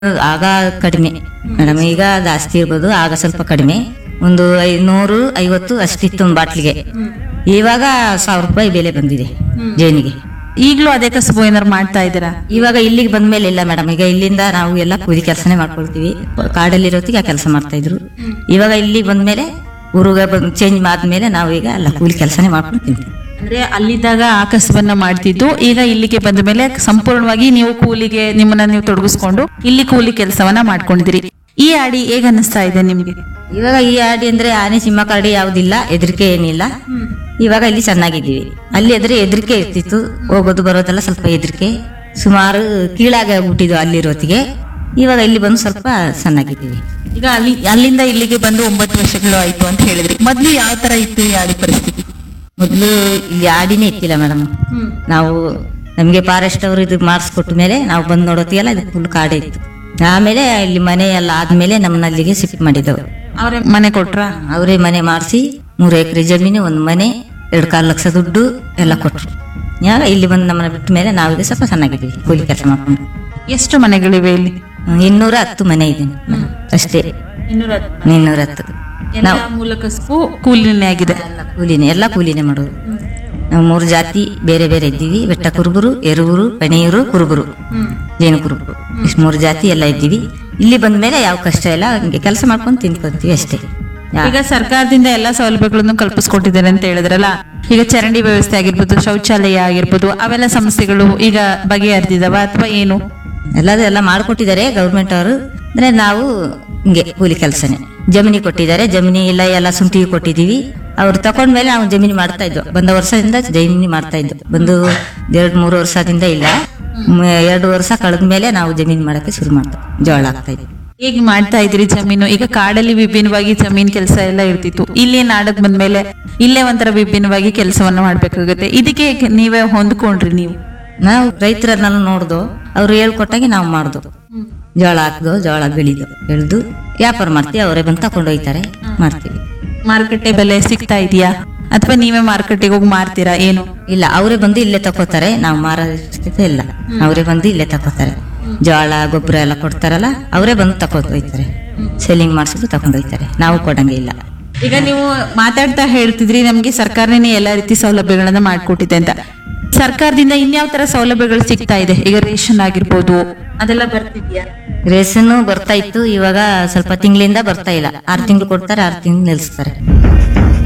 ಆಗ ಕಡಿಮೆ ಮೇಡಮ್ ಈಗ ಜಾಸ್ತಿ ಇರ್ಬೋದು ಆಗ ಸ್ವಲ್ಪ ಕಡಿಮೆ ಒಂದು ಐನೂರು ಐವತ್ತು ಅಷ್ಟಿತ್ತು ಒಂದು ಬಾಟ್ಲಿಗೆ ಇವಾಗ ಸಾವಿರ ರೂಪಾಯಿ ಬೆಲೆ ಬಂದಿದೆ ಜೇನಿಗೆ ಈಗಲೂ ಅದೇ ಕಸಬು ಏನಾರು ಮಾಡ್ತಾ ಇದ್ದೀರಾ ಇವಾಗ ಇಲ್ಲಿಗೆ ಬಂದ್ಮೇಲೆ ಇಲ್ಲ ಮೇಡಮ್ ಈಗ ಇಲ್ಲಿಂದ ನಾವು ಎಲ್ಲ ಕೂಲಿ ಕೆಲಸನೇ ಮಾಡ್ಕೊಳ್ತೀವಿ ಕಾಡಲ್ಲಿರೋತ್ತಿಗೆ ಆ ಕೆಲಸ ಮಾಡ್ತಾ ಇದ್ರು ಇವಾಗ ಇಲ್ಲಿ ಬಂದ್ಮೇಲೆ ಊರಿಗೆ ಬಂದು ಚೇಂಜ್ ಆದ್ಮೇಲೆ ನಾವು ಈಗ ಎಲ್ಲ ಕೂಲಿ ಕೆಲಸನೇ ಮಾಡ್ಕೊಂಡು ತಿಂತೀವಿ ಅಂದ್ರೆ ಅಲ್ಲಿದ್ದಾಗ ಆ ಕಸಬನ್ನ ಮಾಡ್ತಿದ್ದು ಈಗ ಇಲ್ಲಿಗೆ ಬಂದ ಮೇಲೆ ಸಂಪೂರ್ಣವಾಗಿ ನೀವು ಕೂಲಿಗೆ ನಿಮ್ಮನ್ನ ನೀವು ತೊಡಗಿಸ್ಕೊಂಡು ಇಲ್ಲಿ ಕೂಲಿ ಕೆಲಸವನ್ನ ಮಾಡ್ಕೊಂಡಿದ್ದೀರಿ ಈ ಆಡಿ ಹೇಗ ಅನಿಸ್ತಾ ಇದೆ ನಿಮ್ಗೆ ಇವಾಗ ಈ ಆಡಿ ಅಂದ್ರೆ ಆನೆ ಸಿಂಹ ಕರಡಿ ಯಾವುದಿಲ್ಲ ಹೆದರಿಕೆ ಏನಿಲ್ಲ ಇವಾಗ ಇಲ್ಲಿ ಚೆನ್ನಾಗಿದ್ದೀವಿ ಅಲ್ಲಿ ಎದ್ರೆ ಹೆದರಿಕೆ ಇರ್ತಿತ್ತು ಹೋಗೋದು ಬರೋದೆಲ್ಲ ಸ್ವಲ್ಪ ಹೆದರಿಕೆ ಸುಮಾರು ಕೀಳಾಗಿ ಆಗ್ಬಿಟ್ಟಿದ್ವು ಅಲ್ಲಿರೋತ್ತಿಗೆ ಇವಾಗ ಇಲ್ಲಿ ಬಂದು ಸ್ವಲ್ಪ ಚೆನ್ನಾಗಿದ್ದೀವಿ ಈಗ ಅಲ್ಲಿ ಅಲ್ಲಿಂದ ಇಲ್ಲಿಗೆ ಬಂದು ಒಂಬತ್ತು ವರ್ಷಗಳು ಆಯ್ತು ಅಂತ ಹೇಳಿದ್ರಿ ಮೊದ್ಲು ಯಾವ ತರ ಇತ್ತು ಈ ಆಡಿ ಪರಿಸ್ಥಿತಿ ಮೊದಲು ಇಲ್ಲಿ ಆಡಿನೇ ಇತ್ತಿಲ್ಲ ಮೇಡಮ್ ನಾವು ನಮಗೆ ಫಾರೆಸ್ಟ್ ಅವರು ಇದು ಮಾಡಿಸ್ಕೊಟ್ಟ ಮೇಲೆ ನಾವು ಬಂದು ನೋಡೋತ್ತಿಗೆಲ್ಲ ಇದು ಫುಲ್ ಕಾಡೇ ಇತ್ತು ಆಮೇಲೆ ಇಲ್ಲಿ ಮನೆ ಎಲ್ಲ ಆದ್ಮೇಲೆ ನಮ್ಮನ್ನ ಅಲ್ಲಿಗೆ ಶಿಫ್ಟ್ ಮಾಡಿದ್ದವು ಅವ್ರೆ ಮನೆ ಕೊಟ್ರ ಅವರೇ ಮನೆ ಮಾಡಿಸಿ ಮೂರು ಎಕರೆ ಜಮೀನು ಒಂದು ಮನೆ ಎರಡು ಕಾಲು ಲಕ್ಷ ದುಡ್ಡು ಎಲ್ಲ ಕೊಟ್ರು ಯಾಗ ಇಲ್ಲಿ ಬಂದು ನಮ್ಮನ್ನ ಬಿಟ್ಟ ಮೇಲೆ ನಾವೀಗ ಸ್ವಲ್ಪ ಚೆನ್ನಾಗಿದ್ದೀವಿ ಕೂಲಿ ಕೆಲಸ ಮಾಡ್ಕೊಂಡು ಎಷ್ಟು ಮನೆಗಳಿವೆ ಇಲ್ಲಿ ಹ್ಮ್, ಇನ್ನೂರ ಹತ್ತು ಮನೆ ಇದೆ ಅಷ್ಟೇ ಇನ್ನೂರ ಹತ್ತು ನಾವು ಮೂಲ ಕಸಬು ಕೂಲಿನೇ ಆಗಿದೆ ಎಲ್ಲ ಕೂಲಿನೇ ಎಲ್ಲ ಕೂಲಿನೇ ಮಾಡೋದು ನಾವು ಮೂರು ಜಾತಿ ಬೇರೆ ಬೇರೆ ಇದ್ದೀವಿ ಬೆಟ್ಟ ಕುರುಬರು ಎರುಬರು ಪಣಿಯೂರು ಕುರುಬರು ಜೇನು ಕುರುಬರು ಇಷ್ಟು ಮೂರು ಜಾತಿ ಎಲ್ಲ ಇದ್ದೀವಿ ಇಲ್ಲಿ ಬಂದ ಮೇಲೆ ಯಾವ ಕಷ್ಟ ಇಲ್ಲ ಹಿಂಗೆ ಕೆಲಸ ಮಾಡ್ಕೊಂಡು ತಿನ್ಕೊಂತೀವಿ ಅಷ್ಟೇ ಯಾ- ಈಗ ಸರ್ಕಾರದಿಂದ ಎಲ್ಲಾ ಸೌಲಭ್ಯಗಳನ್ನು ಕಲ್ಪಿಸ್ಕೊಟ್ಟಿದ್ದಾರೆ ಅಂತ ಹೇಳಿದ್ರಲ್ಲ ಈಗ ಚರಂಡಿ ವ್ಯವಸ್ಥೆ ಆಗಿರ್ಬೋದು ಶೌಚಾಲಯ ಆಗಿರ್ಬೋದು ಅವೆಲ್ಲ ಸಮಸ್ಯೆಗಳು ಈಗ ಬಗೆಹರಿದಿದಾವ ಅಥವಾ ಏನು ಎಲ್ಲದೂ ಎಲ್ಲ ಮಾಡಿಕೊಟ್ಟಿದ್ದಾರೆ ಗೌರ್ಮೆಂಟ್ ಅವರು ಅಂದ್ರೆ ನಾವು ಹಿಂಗೆ ಕೂಲಿ ಕೆಲಸನೇ ಜಮೀನಿ ಕೊಟ್ಟಿದ್ದಾರೆ ಜಮೀನಿ ಇಲ್ಲ ಎಲ್ಲ ಸುಂಟಿಗೆ ಕೊಟ್ಟಿದ್ದೀವಿ ಅವ್ರು ತಕೊಂಡ್ಮೇಲೆ ನಾವು ಜಮೀನು ಮಾಡ್ತಾ ಇದ್ವು ಬಂದ ವರ್ಷದಿಂದ ಜಮೀನಿ ಮಾಡ್ತಾ ಇದ್ವು ಬಂದು ಎರಡು ಮೂರು ವರ್ಷದಿಂದ ಇಲ್ಲ ಮ್, ಎರಡು ವರ್ಷ ಕಳೆದ ಮೇಲೆ ನಾವು ಜಮೀನು ಮಾಡಕ್ಕೆ ಶುರು ಮಾಡ್ತಾ ಜೋಳ ಆಗ್ತಾ ಇದ್ವಿ ಹೇಗೆ ಮಾಡ್ತಾ ಇದ್ರಿ ಜಮೀನು ಈಗ ಕಾಡಲ್ಲಿ ವಿಭಿನ್ನವಾಗಿ ಜಮೀನ್ ಕೆಲಸ ಎಲ್ಲ ಇರ್ತಿತ್ತು ಇಲ್ಲಿ ನಾಡಕ್ ಬಂದ್ಮೇಲೆ ಇಲ್ಲೇ ಒಂಥರ ವಿಭಿನ್ನವಾಗಿ ಕೆಲಸವನ್ನ ಮಾಡ್ಬೇಕಾಗುತ್ತೆ ಇದಕ್ಕೆ ನೀವೇ ಹೊಂದ್ಕೊಂಡ್ರಿ ನೀವು ನಾವು ರೈತರನ್ನೆಲ್ಲ ನೋಡ್ದು ಅವ್ರು ಹೇಳ್ಕೊಟ್ಟಾಗೆ ನಾವು ಮಾಡ್ದು ಜೋಳ ಹಾಕ್ದು ಜೋಳ ಬೆಳಿದು ಬೆಳೆದು ವ್ಯಾಪಾರ ಮಾಡ್ತೀವಿ ಅವರೇ ಬಂದು ತಕೊಂಡು ಹೋಗ್ತಾರೆ ಮಾಡ್ತೀವಿ ಮಾರುಕಟ್ಟೆ ಬೆಲೆ ಸಿಗ್ತಾ ಇದೆಯಾ ಅಥವಾ ನೀವೇ ಮಾರ್ಕೆಟಿಗೆ ಹೋಗಿ ಮಾರ್ತೀರಾ ಏನು ಇಲ್ಲ ಅವರೇ ಬಂದು ಇಲ್ಲೇ ತಕೋತಾರೆ ನಾವು ಮಾರೋ ಸ್ಥಿತಿ ಇಲ್ಲ ಅವರೇ ಬಂದು ಇಲ್ಲೇ ತಕೋತಾರೆ ಜೋಳ ಗೊಬ್ಬರ ಎಲ್ಲ ಕೊಡ್ತಾರಲ್ಲ ಅವರೇ ಬಂದು ತಕೊಂಡು ಹೋಗ್ತಾರೆ ಸೆಲ್ಲಿಂಗ್ ಮಾಡಿಸ್ಬಿಟ್ಟು ತಕೊಂಡು ಹೋಗ್ತಾರೆ ನಾವು ಕೊಡಂಗೆ ಇಲ್ಲ ಈಗ ನೀವು ಮಾತಾಡ್ತಾ ಹೇಳ್ತಿದ್ರಿ ನಮ್ಗೆ ಸರ್ಕಾರನೇ ಎಲ್ಲಾ ರೀತಿ ಸೌಲಭ್ಯಗಳನ್ನ ಮಾಡ್ಕೊಟ್ಟಿದೆ ಅಂತ ಸರ್ಕಾರದಿಂದ ಇನ್ಯಾವ ತರ ಸೌಲಭ್ಯಗಳು ಸಿಗ್ತಾ ಇದೆ ಈಗ ರೇಷನ್ ಆಗಿರ್ಬೋದು ಅದೆಲ್ಲ ಬರ್ತಿದ್ಯಾ ರೇಷನ್ ಬರ್ತಾ ಇತ್ತು ಇವಾಗ ಸ್ವಲ್ಪ ತಿಂಗಳಿಂದ ಬರ್ತಾ ಇಲ್ಲ ಆರು ತಿಂಗಳು ಕೊಡ್ತಾರೆ ಆರು ತಿಂಗಳು ನಿಲ್ಲಿಸ್ತಾರೆ